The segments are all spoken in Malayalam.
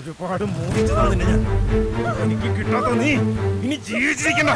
ഒരുപാട് മോഹിച്ചതാണ് നിന്നെ ഞാൻ എനിക്ക് കിട്ടാത്ത നീ ഇനി ജീവിച്ചിരിക്കണ്ട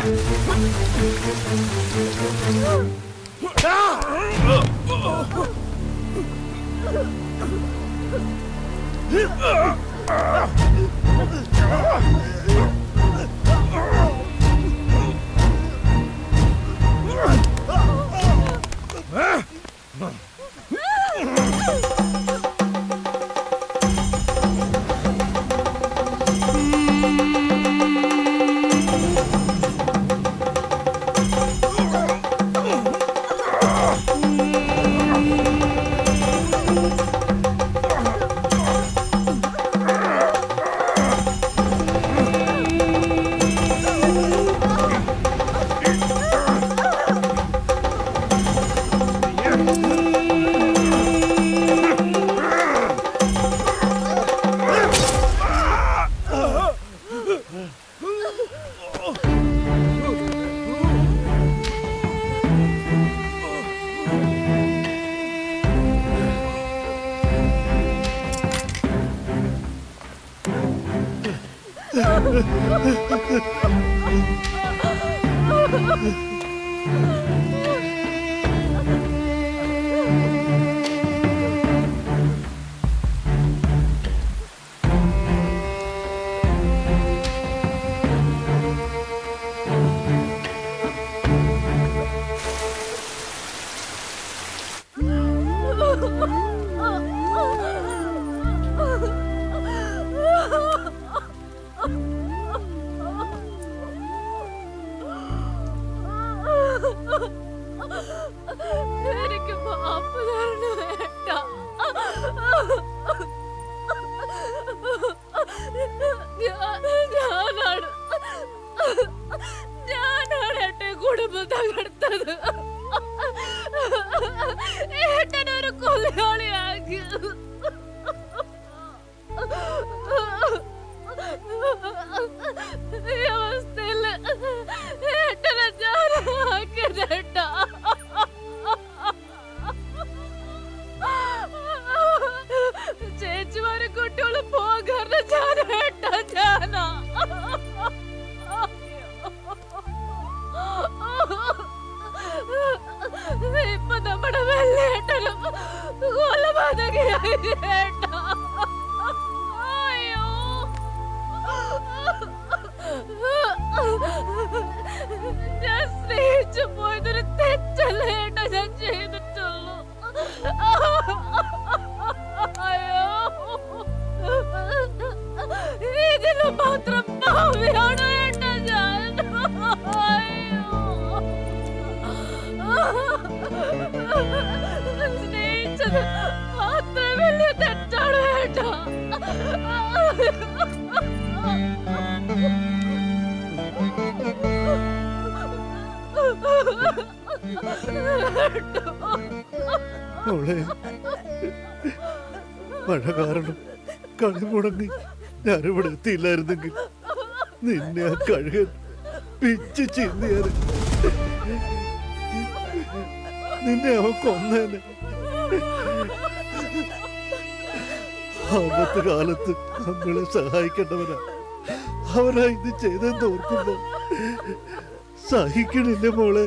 എനിക്ക് മാപ്പ് തരണം ഏട്ടാ. ഞാൻ- ഞാനാണ് ഞാനാണ് എന്റെ കുടുംബം തകർത്തത് ഏട്ടനൊരു കൊലയാളിയാക്കിയത് ഈ അവസ്ഥയിൽ ഏട്ടനെ ഞാനാക്കിയതേട്ടാ ചേച്ചിമാരെ കുട്ടികളും പോകാറ് ഞാനേട്ടാ ഞാനാ ഇപ്പൊ നമ്മുടെ വെള്ളേട്ടനും കൊലപാതകയായി ഏട്ടാ അയ്യോ ഞാൻ സ്നേഹിച്ചു പോയതൊരു തെറ്റല്ല ഏട്ടാ ഞാൻ ചെയ്തിട്ടുള്ളൂ അയ്യോ ഇതിന് മാത്രം ഭാവിയാണ് ഏട്ടാ ഞാൻ അയ്യോ സ്നേഹിച്ചത് അത്ര വലിയ തെറ്റാണ് ഏട്ടാ മോളെ മഴ കാരണം കളി മുടങ്ങി ഞാനിവിടെ എത്തിയില്ലായിരുന്നെങ്കിൽ നിന്നെ ആ കഴുകൻ പിച്ച് ചിന്തിയത് നിന്നെ അവൻ കൊന്നേനെ ആപത്ത് കാലത്ത് നമ്മളെ സഹായിക്കേണ്ടവനാ അവനാ ഇത് ചെയ്തെന്ന് ഓർക്കുമ്പോ സഹിക്കണില്ല മോളെ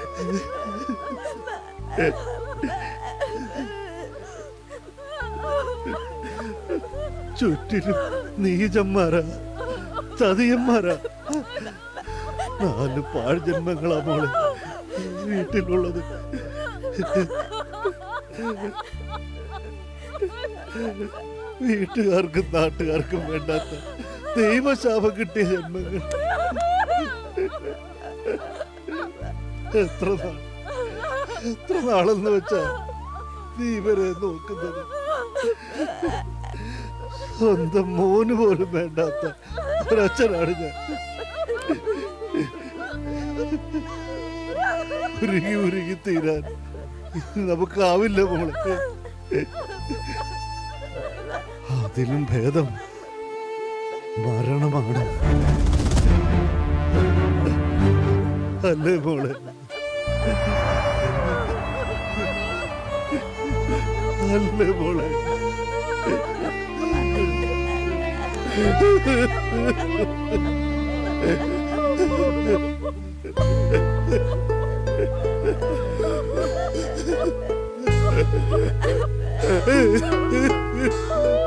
ചുറ്റിലും നീചന്മാരാ ചതിയന്മാരാ നാല് പാഴ്ജന്മങ്ങളാ മോളെ വീട്ടിലുള്ളത് വീട്ടുകാർക്കും നാട്ടുകാർക്കും വേണ്ടാത്ത ദൈവശാപം കിട്ടിയ ജന്മങ്ങൾ എത്ര നാൾ എത്ര നാളെന്ന് വെച്ചാ നീ ഇവരെ നോക്കുന്നത് സ്വന്തം മോന് പോലും വേണ്ടാത്ത ഒരച്ഛനാണ് ഞാൻ ഉരുകി ഉരുകി തീരാൻ നമുക്കാവില്ല മോളെ അതിലും ഭേദം മരണമാണ് അല്ലേ മോളെ അല്ലേ മോളെ ആ